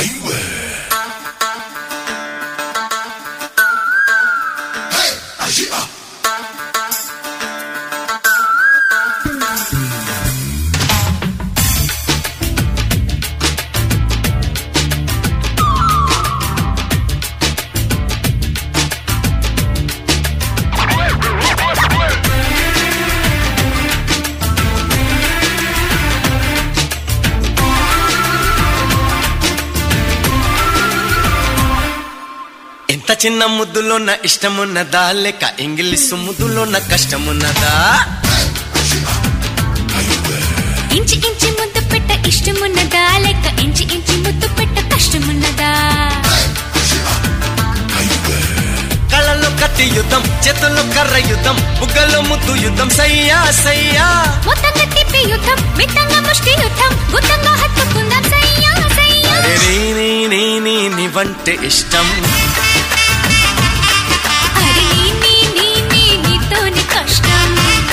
ఎంత చిన్న ముద్దులోన ఇష్టమున్నదా లేక ఇంగ్లీషు ముద్దులోన కష్టమున్నదా ఇంచి ఇంచి ముద్దు పెట్ట ఇష్టమున్నదా లేక ఇంచి ఇంచి ముద్దు పెట్ట కష్టమున్నదా కళ్ళలో కత్తి యుద్ధం చేతుల్లో కర్ర యుద్ధం బుగ్గలో ముద్దు యుద్ధం సయ్యా సయ్యా మొత్తంగా తిప్పి యుద్ధం మిత్తంగా ముష్టి యుద్ధం గుత్తంగా హత్తుకుందాం సయ్యా సయ్యా అరే నీ నీ నీ నీ నీవంటే ఇష్టం అరే నీ నీ నీ నీ నీతోని కష్టం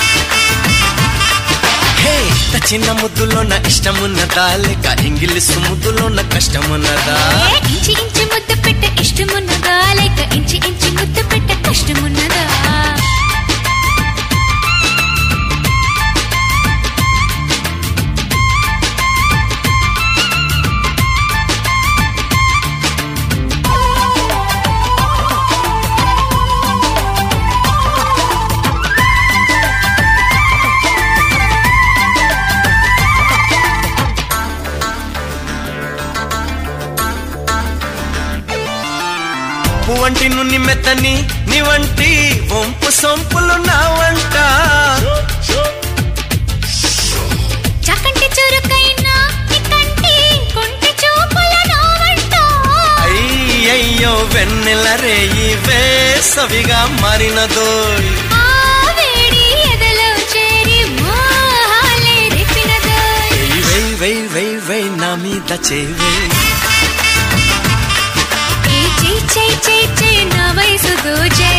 హే ఇంత చిన్న ముద్దులోన ఇష్టమున్నదా లేక ఇంగ్లీషు ముద్దులోన కష్టమున్నదా ఏ ఇంచి ఇంచి ముద్దు పెట్ట ఇష్టమున్నదా లేక ఇంచి ఇంచి ముద్దు పెట్ట కష్టమున్నదా పువ్వంటి నున్ని మెత్తని నీ వంటి వంపు సొంపులు నా వంట చకంటి చురుకైనా నీ కంటి కొంటి చూపుల నా వంట అయ్యయ్యో వెన్నెల రేయి వేసవిగా మారినదోయ్ ఆ వేడి ఎదలో చేరి మోహాలే రేపినదోయ్. వెయ్ వెయ్ వెయ్ వెయ్ నా మీద చేవే ఏ చై చై చై చై నా వయసు దోచై.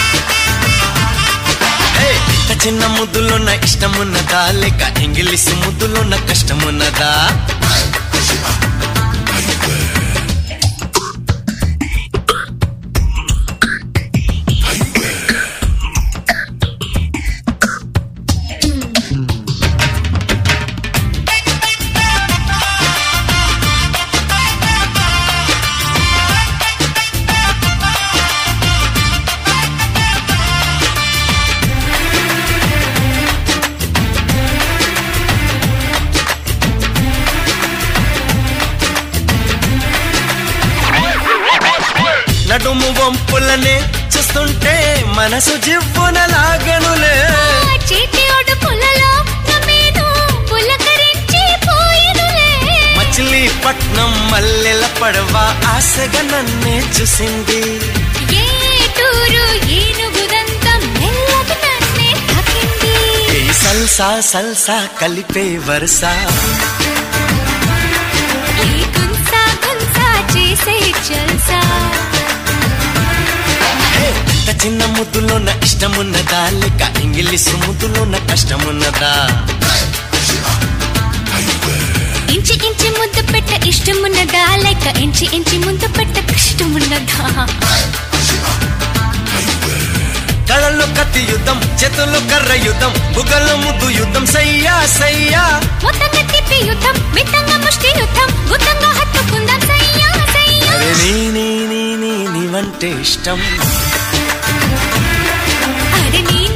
హే, ఇంత చిన్న ముద్దులోన ఇష్టమున్నదా లేక ఇంగ్లీష్ ముద్దులోన కష్టమున్నదా నడుము వంపులనే చూస్తుంటే మనసు జివ్వున లాగనులే ఆ చేతి ఒడుపులలో నా మీద పులకరించి పోయినులే. మచిలీపట్నం మల్లెల పడవ ఆశగా నన్నే చూసింది ఏ టూరు ఏనుగుదంతం మెల్లగా నన్నే తాకింది. ఈ సల్సా సల్సా కలిపే వరుస ఈ గుంసా గుంసా చేసే జల్సా హే, ఇంత చిన్న ముద్దులోన ఇష్టమున్నదా లేక ఇంగ్లీష్ ముద్దులోన కష్టమున్నదా ఇంచి ఇంచి ముద్దు పెట్ట ఇష్టమున్నదా లేక ఇంచి ఇంచి ముద్దు పెట్ట కష్టమున్నదా కళ్ళల్లో కత్తి యుద్ధం చేతుల్లో కర్ర యుద్ధం బుగ్గల్లో ముద్దు యుద్ధం సయ్యా సయ్యా మొత్తంగా తిప్పి యుద్ధం మిత్తంగా ముష్టి యుద్ధం గుత్తంగా హత్తుకుందాం సయ్యా సయ్యా అరే నీ నీ నీ నీ నీవంటే ఇష్టం అరే నీ